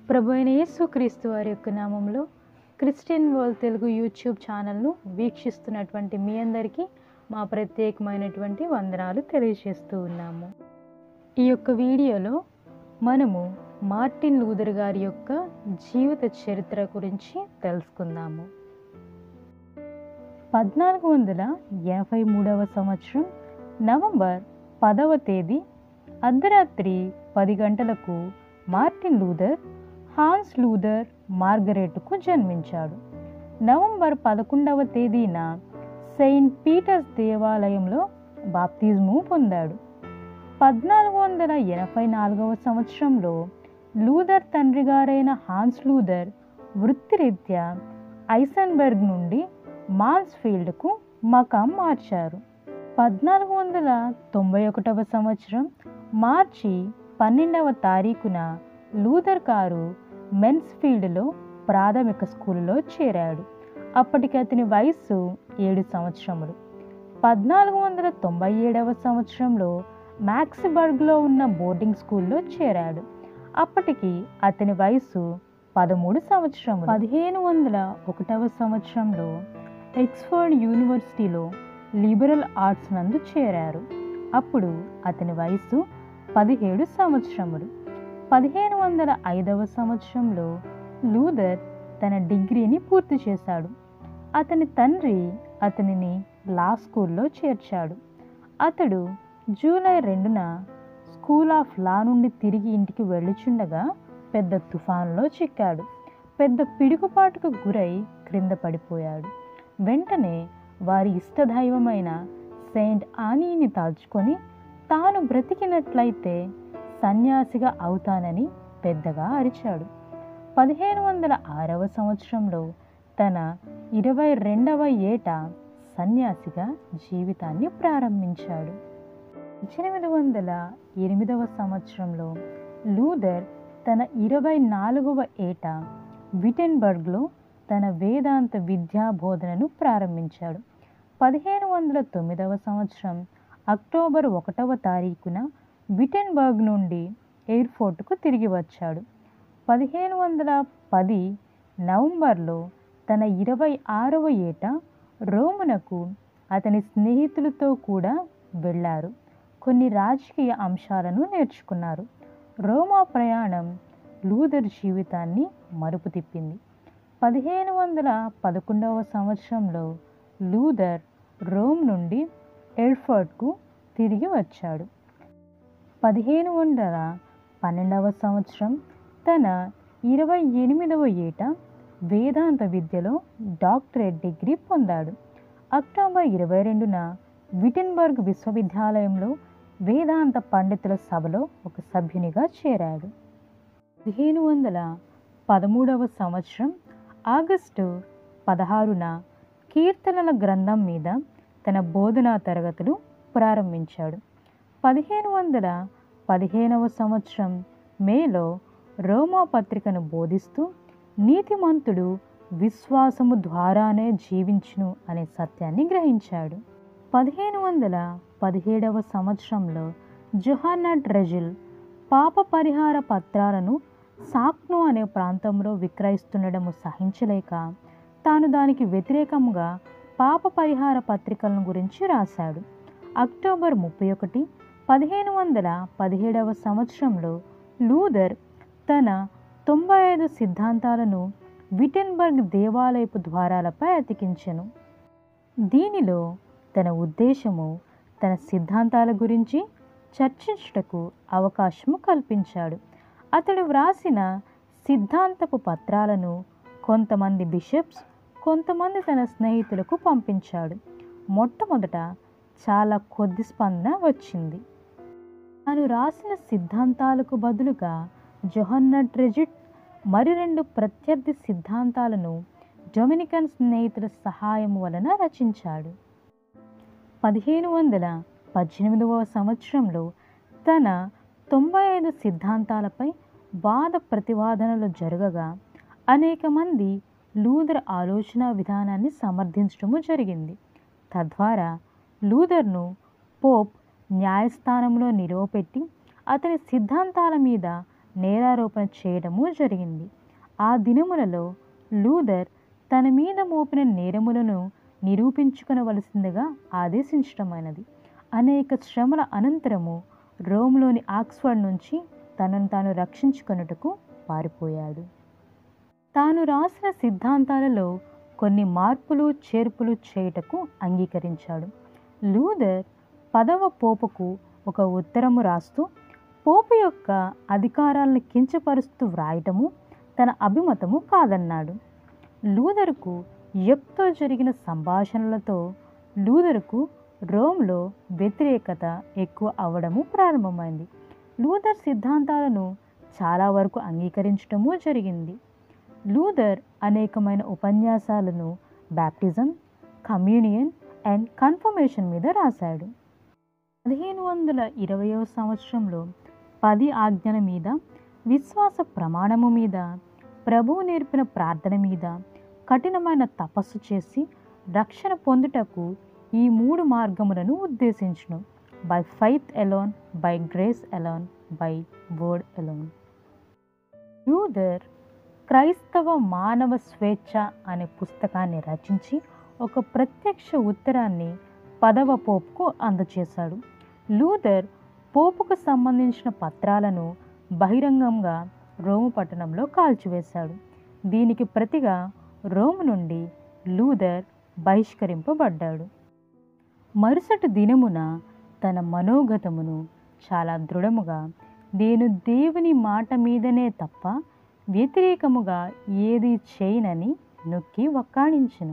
ప్రభు అయిన యేసుక్రీస్తు వారి యొక్క నామంలో క్రిస్టియన్ వరల్డ్ తెలుగు యూట్యూబ్ ఛానల్ను వీక్షిస్తున్నటువంటి మీ అందరికీ మా ప్రత్యేకమైనటువంటి వందనాలు తెలియజేస్తూ ఉన్నాము ఈ యొక్క వీడియోలో మనము మార్టిన్ లూథర్ గారి యొక్క జీవిత చరిత్ర గురించి తెలుసుకుందాము పద్నాలుగు వందల ఎనభై మూడవ సంవత్సరం నవంబర్ పదవ తేదీ అర్ధరాత్రి పది గంటలకు మార్టిన్ లూథర్ హాన్స్ లూథర్ మార్గరెట్కు జన్మించాడు నవంబర్ పదకొండవ తేదీన సెయింట్ పీటర్స్ దేవాలయంలో బాప్తిజము పొందాడు పద్నాలుగు వందల ఎనభై నాలుగవ సంవత్సరంలో లూథర్ తండ్రి గారైన హాన్స్ లూథర్ వృత్తిరీత్యా ఐసన్బర్గ్ నుండి మాన్స్ఫీల్డ్కు మకాం మార్చారు పద్నాలుగు వందల తొంభై ఒకటవ సంవత్సరం మార్చి పన్నెండవ తారీఖున లూథర్ గారు మెన్స్ఫీల్డ్లో ప్రాథమిక స్కూలులో చేరాడు అప్పటికి అతని వయస్సు ఏడు సంవత్సరములు పద్నాలుగు వందల తొంభై ఏడవ సంవత్సరంలో మ్యాక్స్బర్గ్లో ఉన్న బోర్డింగ్ స్కూల్లో చేరాడు అప్పటికి అతని వయస్సు పదమూడు సంవత్సరములు పదిహేను వందల ఒకటవ సంవత్సరంలో ఎక్స్ఫర్డ్ యూనివర్సిటీలో లిబరల్ ఆర్ట్స్ నందు చేరారు అప్పుడు అతని వయస్సు పదిహేడు సంవత్సరములు పదిహేను వందల ఐదవ సంవత్సరంలో లూథర్ తన డిగ్రీని పూర్తి చేశాడు అతని తండ్రి అతనిని లా స్కూల్లో చేర్చాడు అతడు జూలై రెండున స్కూల్ ఆఫ్ లా నుండి తిరిగి ఇంటికి వెళ్ళుచుండగా పెద్ద తుఫాన్లో చిక్కాడు పెద్ద పిడుగుపాటుకు గురై క్రింద పడిపోయాడు వెంటనే వారి ఇష్టదైవమైన సెయింట్ ఆనీని తలుచుకొని తాను బ్రతికినట్లయితే సన్యాసిగా అవుతానని పెద్దగా అరిచాడు పదిహేను వందల ఆరవ సంవత్సరంలో తన ఇరవై రెండవ ఏట సన్యాసిగా జీవితాన్ని ప్రారంభించాడు పద్దెనిమిది వందల ఎనిమిదవ సంవత్సరంలో లూథర్ తన ఇరవై నాలుగవ ఏట విటెన్బర్గ్లో తన వేదాంత విద్యా బోధనను ప్రారంభించాడు పదిహేను వందల తొమ్మిదవ సంవత్సరం అక్టోబర్ ఒకటవ తారీఖున విటెన్బర్గ్ నుండి ఎయిర్ఫోర్ట్కు తిరిగి వచ్చాడు పదిహేను వందల పది నవంబర్లో తన ఇరవై ఆరవ ఏట రోమునకు అతని స్నేహితులతో కూడా వెళ్ళారు కొన్ని రాజకీయ అంశాలను నేర్చుకున్నారు రోమా ప్రయాణం లూథర్ జీవితాన్ని మరుపు తిప్పింది పదిహేను వందల పదకొండవ సంవత్సరంలో లూథర్ రోమ్ నుండి ఎల్ఫర్డ్కు తిరిగి వచ్చాడు పదిహేను వందల పన్నెండవ సంవత్సరం తన ఇరవై ఎనిమిదవ ఏట వేదాంత విద్యలో డాక్టరేట్ డిగ్రీ పొందాడు అక్టోబర్ ఇరవై రెండున విటెన్బర్గ్ విశ్వవిద్యాలయంలో వేదాంత పండితుల సభలో ఒక సభ్యునిగా చేరాడు పదిహేను వందల పదమూడవ సంవత్సరం ఆగస్టు పదహారున కీర్తనల గ్రంథం మీద తన బోధనా తరగతులు ప్రారంభించాడు పదిహేను వందల పదిహేనవ సంవత్సరం మేలో రోమా పత్రికను బోధిస్తూ నీతిమంతుడు విశ్వాసము ద్వారానే జీవించును అనే సత్యాన్ని గ్రహించాడు పదిహేను వందల పదిహేడవ సంవత్సరంలో జొహానా డ్రెజిల్ పాప పరిహార పత్రాలను సాక్నో అనే ప్రాంతంలో విక్రయిస్తుండడము సహించలేక తాను దానికి వ్యతిరేకంగా పాప పరిహార పత్రికలను గురించి రాశాడు అక్టోబర్ ముప్పై ఒకటి పదిహేను వందల పదిహేడవ సంవత్సరంలో లూథర్ తన తొంభై ఐదు సిద్ధాంతాలను విటెన్బర్గ్ దేవాలయపు ద్వారాలపై అతికించెను దీనిలో తన ఉద్దేశము తన సిద్ధాంతాల గురించి చర్చించుటకు అవకాశము కల్పించాడు అతడు వ్రాసిన సిద్ధాంతపు పత్రాలను కొంతమంది బిషప్స్ కొంతమంది తన స్నేహితులకు పంపించాడు మొట్టమొదట చాలా కొద్ది స్పందన వచ్చింది తాను రాసిన సిద్ధాంతాలకు బదులుగా జొహన్న ట్రెజిట్ మరి రెండు ప్రత్యర్థి సిద్ధాంతాలను డొమినికన్ స్నేహితుల సహాయం వలన రచించాడు పదిహేను వందల పద్దెనిమిదవ సంవత్సరంలో తన తొంభై ఐదు సిద్ధాంతాలపై వాద ప్రతివాదనలు జరగగా అనేక మంది లూథర్ ఆలోచన విధానాన్ని సమర్థించడము జరిగింది తద్వారా లూథర్ను పోప్ న్యాయస్థానంలో నిలువపెట్టి అతని సిద్ధాంతాల మీద నేరారోపణ చేయడము జరిగింది ఆ దినములలో లూథర్ తన మీద మోపిన నేరములను నిరూపించుకొనవలసిందిగా ఆదేశించడమైనది అనేక శ్రమల అనంతరము రోమ్లోని ఆక్స్ఫర్డ్ నుంచి తనను తాను రక్షించుకొనుటకు పారిపోయాడు తాను రాసిన సిద్ధాంతాలలో కొన్ని మార్పులు చేర్పులు చేయుటకు అంగీకరించాడు లూథర్ పదవ పోపుకు ఒక ఉత్తరము రాస్తూ పోపు యొక్క అధికారాలను కించపరుస్తూ వ్రాయటము తన అభిమతము కాదన్నాడు లూథర్కు యొక్తో జరిగిన సంభాషణలతో లూథర్కు రోమ్లో వ్యతిరేకత ఎక్కువ అవ్వడము ప్రారంభమైంది లూథర్ సిద్ధాంతాలను చాలా వరకు అంగీకరించడము జరిగింది లూథర్ అనేకమైన ఉపన్యాసాలను బ్యాప్టిజం కమ్యూనియన్ అండ్ కన్ఫర్మేషన్ మీద రాశాడు పదిహేను వందల ఇరవయవ సంవత్సరంలో పది ఆజ్ఞల మీద విశ్వాస ప్రమాణము మీద ప్రభువు నేర్పిన ప్రార్థన మీద కఠినమైన తపస్సు చేసి రక్షణ పొందుటకు ఈ మూడు మార్గములను ఉద్దేశించును by faith alone by grace alone by word alone యూదర్ క్రైస్తవ మానవ స్వేచ్ఛ అనే పుస్తకాన్ని రచించి ఒక ప్రత్యక్ష ఉత్తరాన్ని పదవ పోపుకు అందచేశాడు లూథర్ పోపుకు సంబంధించిన పత్రాలను బహిరంగంగా రోము పట్టణంలో కాల్చివేశాడు దీనికి ప్రతిగా రోము నుండి లూథర్ బహిష్కరింపబడ్డాడు మరుసటి దినమున తన మనోగతమును చాలా దృఢముగా నేను దేవుని మాట మీదనే తప్ప వ్యతిరేకముగా ఏది చేయనని నొక్కి వక్కాణించెను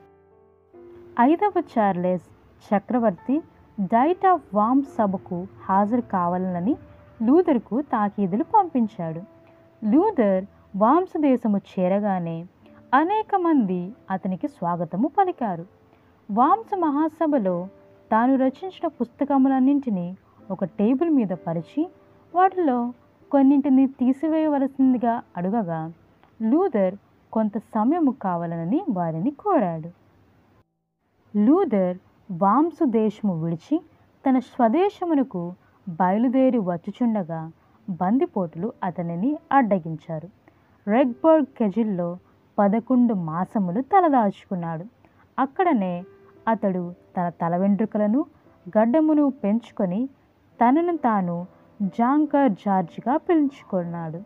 ఐదవ చార్లెస్ చక్రవర్తి డైట్ ఆఫ్ వామ్ సభకు హాజరు కావాలని లూథర్కు తాకీదులు పంపించాడు లూథర్ వాంస దేశము చేరగానే అనేక మంది అతనికి స్వాగతము పలికారు వాంస మహాసభలో తాను రచించిన పుస్తకములన్నింటినీ ఒక టేబుల్ మీద పరిచి వాటిలో కొన్నింటిని తీసివేయవలసిందిగా అడుగగా లూథర్ కొంత సమయము కావాలని వారిని కోరాడు లూథర్ వాంసు దేశము విడిచి తన స్వదేశమునకు బయలుదేరి వచ్చుచుండగా బందిపోటులు అతనిని అడ్డగించారు రెగ్బర్గ్ కెజిల్లో పదకొండు మాసములు తలదాచుకున్నాడు అక్కడనే అతడు తన తల వెంట్రుకలను గడ్డమును పెంచుకొని తనను తాను జాంకర్ జార్జ్గా పిలుచుకున్నాడు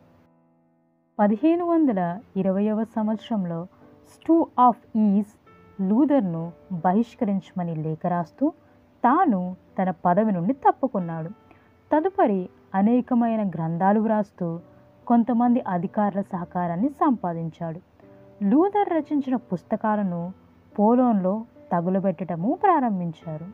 పదిహేను వందల ఇరవయవ సంవత్సరంలో స్టూ ఆఫ్ ఈజ్ లూథర్ను బహిష్కరించమని లేఖ రాస్తూ తాను తన పదవి నుండి తప్పుకున్నాడు తదుపరి అనేకమైన గ్రంథాలు వ్రాస్తూ కొంతమంది అధికారుల సహకారాన్ని సంపాదించాడు లూథర్ రచించిన పుస్తకాలను పోలోన్లో తగులబెట్టడము ప్రారంభించారు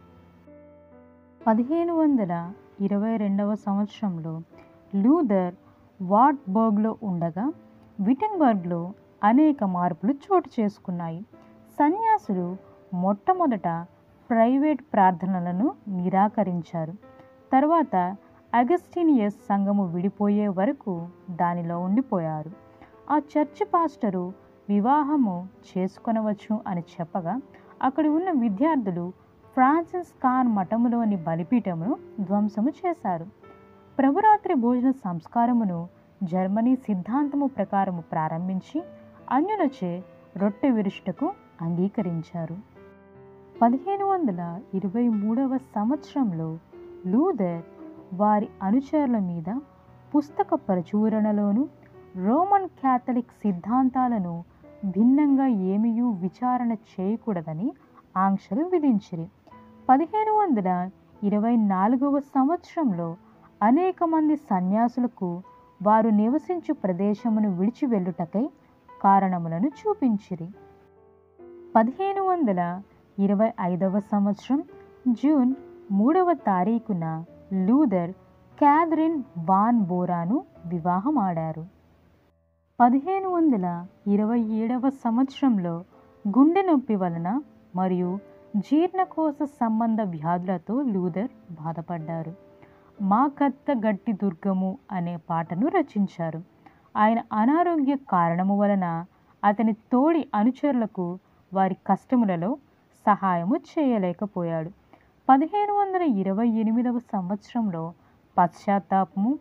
పదిహేను వందల ఇరవై రెండవ సంవత్సరంలో లూథర్ వాట్బర్గ్లో ఉండగా విటన్బర్గ్లో అనేక మార్పులు చోటు చేసుకున్నాయి సన్యాసులు మొట్టమొదట ప్రైవేట్ ప్రార్థనలను నిరాకరించారు తర్వాత అగస్టీనియస్ సంఘము విడిపోయే వరకు దానిలో ఉండిపోయారు ఆ చర్చి పాస్టరు వివాహము చేసుకొనవచ్చు అని చెప్పగా అక్కడ ఉన్న విద్యార్థులు ఫ్రాన్సిస్ ఖాన్ మఠములోని బలిపీఠమును ధ్వంసము చేశారు ప్రభురాత్రి భోజన సంస్కారమును జర్మనీ సిద్ధాంతము ప్రకారము ప్రారంభించి అన్యులచే రొట్టె విరుష్టకు అంగీకరించారు పదిహేను వందల ఇరవై మూడవ సంవత్సరంలో లూథర్ వారి అనుచరుల మీద పుస్తక ప్రచురణలోను రోమన్ క్యాథలిక్ సిద్ధాంతాలను భిన్నంగా ఏమీయూ విచారణ చేయకూడదని ఆంక్షలు విధించిరి పదిహేను వందల ఇరవై నాలుగవ సంవత్సరంలో అనేక మంది సన్యాసులకు వారు నివసించు ప్రదేశమును విడిచి వెళ్ళుటకై కారణములను చూపించిరి పదిహేను వందల ఇరవై ఐదవ సంవత్సరం జూన్ మూడవ తారీఖున లూథర్ క్యాథరిన్ వాన్ బోరాను వివాహమాడారు పదిహేను వందల ఇరవై ఏడవ సంవత్సరంలో గుండె నొప్పి వలన మరియు జీర్ణకోశ సంబంధ వ్యాధులతో లూథర్ బాధపడ్డారు మా కత్త గట్టి దుర్గము అనే పాటను రచించారు ఆయన అనారోగ్య కారణము వలన అతని తోడి అనుచరులకు వారి కష్టములలో సహాయము చేయలేకపోయాడు పదిహేను వందల ఇరవై ఎనిమిదవ సంవత్సరంలో పశ్చాత్తాపము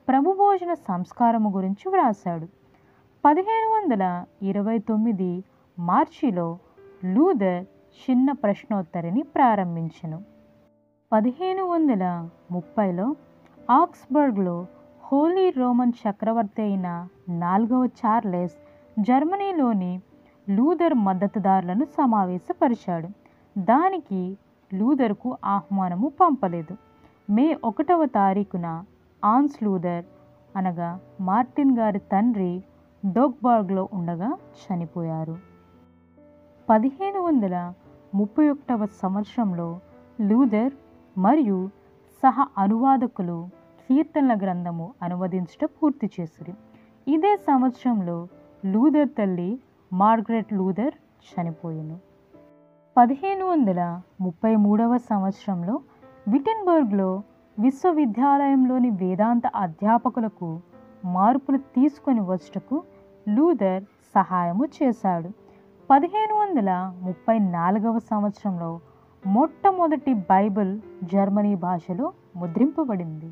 ప్రభు భోజన సంస్కారము గురించి వ్రాశాడు పదిహేను వందల ఇరవై తొమ్మిది మార్చిలో లూథర్ చిన్న ప్రశ్నోత్తరిని ప్రారంభించెను పదిహేను వందల ముప్పైలో ఆక్స్బర్గ్లో హోలీ రోమన్ చక్రవర్తి అయిన నాలుగవ చార్లెస్ జర్మనీలోని లూథర్ మద్దతుదారులను సమావేశపరిచాడు దానికి లూథర్కు ఆహ్వానము పంపలేదు మే ఒకటవ తారీఖున ఆన్స్ లూథర్ అనగా మార్టిన్ గారి తండ్రి డోక్బర్గ్లో ఉండగా చనిపోయారు పదిహేను వందల ముప్పై ఒకటవ సంవత్సరంలో లూథర్ మరియు సహ అనువాదకులు కీర్తనల గ్రంథము అనువదించట పూర్తి చేసిరి ఇదే సంవత్సరంలో లూథర్ తల్లి మార్గరెట్ లూథర్ చనిపోయాను పదిహేను వందల ముప్పై మూడవ సంవత్సరంలో విటెన్బర్గ్లో విశ్వవిద్యాలయంలోని వేదాంత అధ్యాపకులకు మార్పులు తీసుకొని వచ్చటకు లూథర్ సహాయము చేశాడు పదిహేను వందల ముప్పై నాలుగవ సంవత్సరంలో మొట్టమొదటి బైబిల్ జర్మనీ భాషలో ముద్రింపబడింది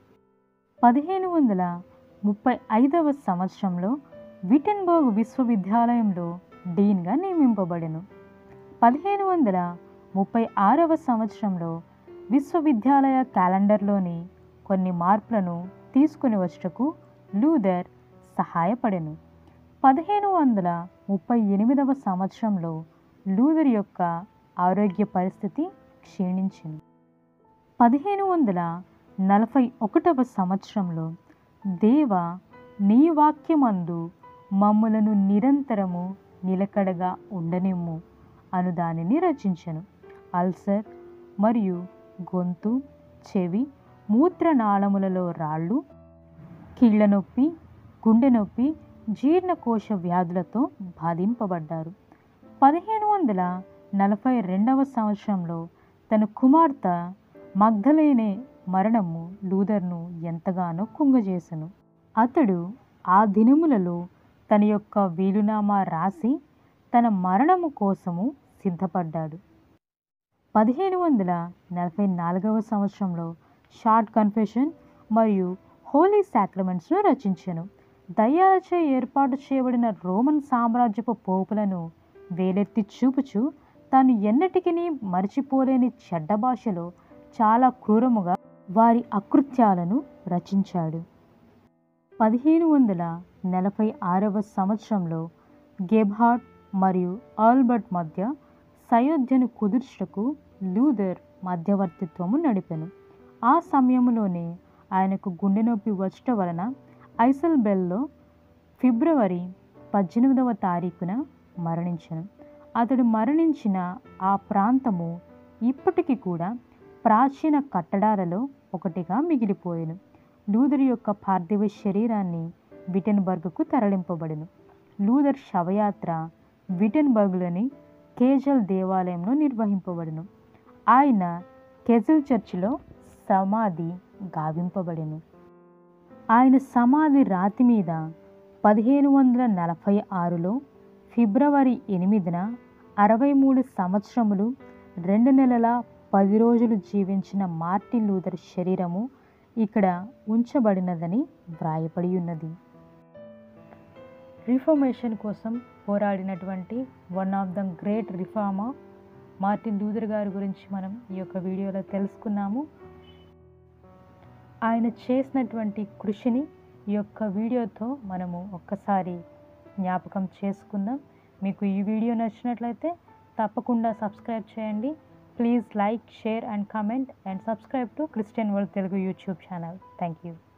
పదిహేను వందల ముప్పై ఐదవ సంవత్సరంలో విటెన్బర్గ్ విశ్వవిద్యాలయంలో డీన్గా నియమింపబడెను పదిహేను వందల ముప్పై ఆరవ సంవత్సరంలో విశ్వవిద్యాలయ క్యాలెండర్లోని కొన్ని మార్పులను తీసుకుని వచ్చటకు లూథర్ సహాయపడెను పదిహేను వందల ముప్పై ఎనిమిదవ సంవత్సరంలో లూథర్ యొక్క ఆరోగ్య పరిస్థితి క్షీణించింది పదిహేను వందల నలభై ఒకటవ సంవత్సరంలో దేవ నీ వాక్యమందు మమ్ములను నిరంతరము నిలకడగా ఉండనిమ్ము అను దానిని రచించను అల్సర్ మరియు గొంతు చెవి మూత్రనాళములలో రాళ్ళు కీళ్ళ నొప్పి గుండె నొప్పి జీర్ణకోశ వ్యాధులతో బాధింపబడ్డారు పదిహేను వందల నలభై రెండవ సంవత్సరంలో తన కుమార్తె మగ్ధలేనే మరణము లూథర్ను ఎంతగానో కుంగజేసెను అతడు ఆ దినములలో తన యొక్క వీలునామా రాసి తన మరణము కోసము సిద్ధపడ్డాడు పదిహేను వందల నలభై నాలుగవ సంవత్సరంలో షార్ట్ కన్ఫెషన్ మరియు హోలీ సాక్రమెంట్స్ను రచించెను దయ్యాలచే ఏర్పాటు చేయబడిన రోమన్ సామ్రాజ్యపు పోపులను వేలెత్తి చూపుచు తాను ఎన్నటికీ మర్చిపోలేని చెడ్డ భాషలో చాలా క్రూరముగా వారి అకృత్యాలను రచించాడు పదిహేను వందల నలభై ఆరవ సంవత్సరంలో గెబ్హార్ట్ మరియు ఆల్బర్ట్ మధ్య సయోధ్యను కుదుర్చుటకు లూథర్ మధ్యవర్తిత్వము నడిపెను ఆ సమయంలోనే ఆయనకు గుండె నొప్పి వచ్చట వలన ఐసల్బెల్లో ఫిబ్రవరి పద్దెనిమిదవ తారీఖున మరణించను అతడు మరణించిన ఆ ప్రాంతము ఇప్పటికీ కూడా ప్రాచీన కట్టడాలలో ఒకటిగా మిగిలిపోయెను లూథర్ యొక్క పార్థివ శరీరాన్ని విటెన్బర్గ్కు తరలింపబడెను లూథర్ శవయాత్ర విటెన్బర్గ్లోని కేజల్ దేవాలయంలో నిర్వహింపబడెను ఆయన కెజల్ చర్చిలో సమాధి గావింపబడెను ఆయన సమాధి రాతి మీద పదిహేను వందల నలభై ఆరులో ఫిబ్రవరి ఎనిమిదిన అరవై మూడు సంవత్సరములు రెండు నెలల పది రోజులు జీవించిన మార్టిన్ లూథర్ శరీరము ఇక్కడ ఉంచబడినదని వ్రాయబడి ఉన్నది రిఫర్మేషన్ కోసం పోరాడినటువంటి one of the great reformer Martin Luther గారి గురించి మనం ఈ యొక్క వీడియోలో తెలుసుకున్నాము ఆయన చేసినటువంటి కృషిని ఈ యొక్క వీడియోతో మనము ఒక్కసారి జ్ఞాపకం చేసుకుందాం మీకు ఈ వీడియో నచ్చినట్లయితే తప్పకుండా సబ్స్క్రైబ్ చేయండి please like share and comment and subscribe to Christian world Telugu YouTube channel thank you